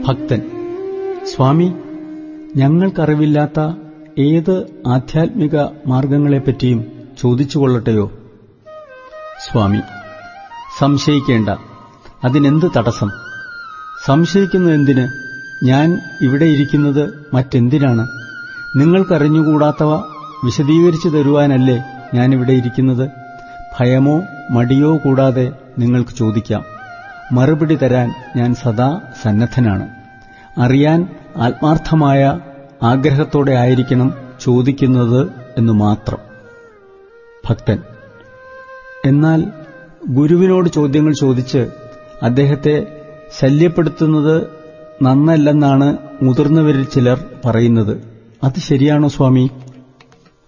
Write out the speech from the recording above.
ഭക്തൻ സ്വാമി ഞങ്ങൾക്കറിവില്ലാത്ത ഏത് ആധ്യാത്മിക മാർഗങ്ങളെപ്പറ്റിയും ചോദിച്ചുകൊള്ളട്ടെയോ സ്വാമി സംശയിക്കേണ്ട അതിനെന്ത് തടസ്സം സംശയിക്കുന്നതെന്തിന് ഞാൻ ഇവിടെ ഇരിക്കുന്നത് മറ്റെന്തിനാണ് നിങ്ങൾക്കറിഞ്ഞുകൂടാത്തവ വിശദീകരിച്ചു തരുവാനല്ലേ ഞാനിവിടെ ഇരിക്കുന്നത് ഭയമോ മടിയോ കൂടാതെ നിങ്ങൾക്ക് ചോദിക്കാം മറുപടി തരാൻ ഞാൻ സദാ സന്നദ്ധനാണ് അറിയാൻ ആത്മാർത്ഥമായ ആഗ്രഹത്തോടെ ആയിരിക്കണം ചോദിക്കുന്നത് എന്നു മാത്രം ഭക്തൻ എന്നാൽ ഗുരുവിനോട് ചോദ്യങ്ങൾ ചോദിച്ച് അദ്ദേഹത്തെ ശല്യപ്പെടുത്തുന്നത് നന്നല്ലെന്നാണ് മുതിർന്നവരിൽ ചിലർ പറയുന്നത് അത് ശരിയാണോ സ്വാമി